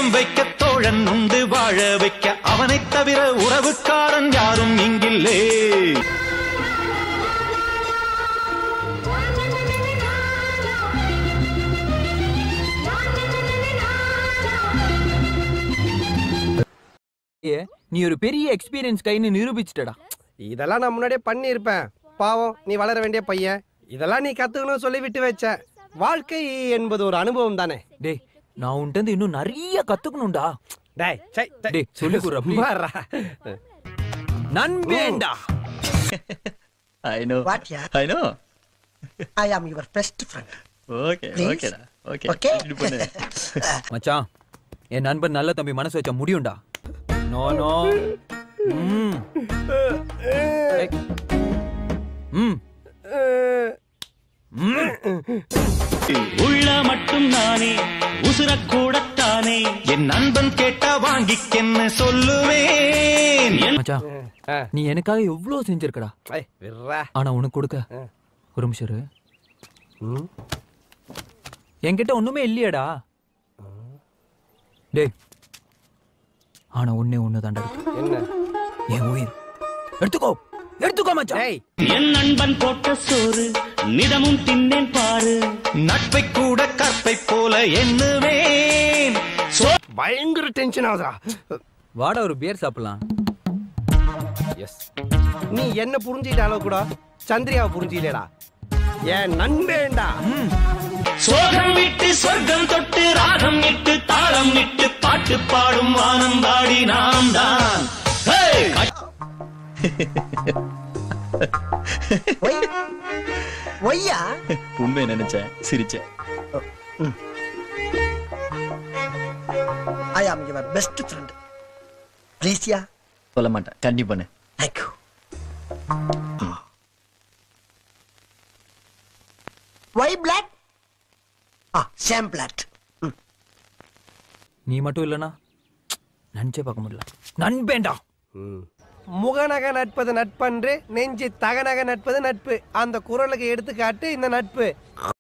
நேசம் வைக்க தோழன் உண்டு வாழ வைக்க அவனைத் தவிர உறவுக்காரன் யாரும் இங்கில்லே ஏ, நீ ஒரு பெரிய எக்ஸ்பீரியன்ஸ் கைன்னு நிரூபிச்சிட்டடா இதெல்லாம் நான் முன்னாடியே பண்ணியிருப்பேன் பாவம் நீ வளர வேண்டிய பையன் இதெல்லாம் நீ கத்துக்கணும் சொல்லி விட்டு வச்ச வாழ்க்கை என்பது ஒரு அனுபவம் தானே டேய் நான் உன்கிட்ட இருந்து இன்னும் நிறைய கத்துக்கணும்டா டேய் சை, டேய். டேய் சொல்லி கொடுறா சும்மா இருடா. நண்பேண்டா I know. What, yeah? I know. I am your best friend. Okay, Please? okay டா. Okay. Okay? இது பண்ணு. மச்சான் என் நண்பன் நல்ல தம்பி மனசு வச்சா முடியும்டா நோ நோ ம் ஏய். ம் உள்ள மட்டும் நானே உசுரக்கூடத்தானே என் நண்பன் கேட்டா வாங்கிக்கென்னு சொல்லுவேன் என் மச்சான் ஆ. நீ எனக்காக எவ்வளவு செஞ்சிருக்கடா ஏய், விட்றா. ஆனா உனக்கு கொடுக்க ஆ. ஒரு நிமிஷம் இரு. ம். என்கிட்ட ஒண்ணுமே இல்லையேடா டேய் ஆனா ஒண்ணே ஒண்ணு தாண்டா இருக்கு என்ன என் உயிர் எடுத்துக்கோ எடுத்துக்கோ மச்சான் டேய் என் நண்பன் போட்ட சோறு நிதமும் தின்னேன் பாரு நட்பை கூட கற்பை போல எண்ணுவேன் சோ- பயங்கர டென்ஷன் ஆகுதா வாடா ஒரு பியர் சாப்பிடலாம் எஸ் நீ என்ன புரிஞ்சுக்கிட்ட அளவு கூட சந்திரியாவை புரிஞ்சுக்கலடா என் நண்பேண்டா சோகம் விட்டு சொர்க்கம் தொட்டு ராகம் இட்டு தாளம் இட்டு பாட்டு பாடும் வானம் பாடி நாம் தான் ஹே! Why? Why, yeah? உண்மையை நினைச்சேன் சிரிச்சேன் I am your best friend. Please, yeah? சொல்ல மாட்டேன் கண்டிப்பா பண்ணு Thank you. Why black? Ah, Sam black. நீ மட்டும் இல்லனா நினைச்சே பார்க்க முடியல நண்பேண்டா முகநக நட்பது நட்பன்று நெஞ்சு தகநக நட்பது நட்பு அந்த குரலுக்கு எடுத்துக்காட்டு இந்த நட்பு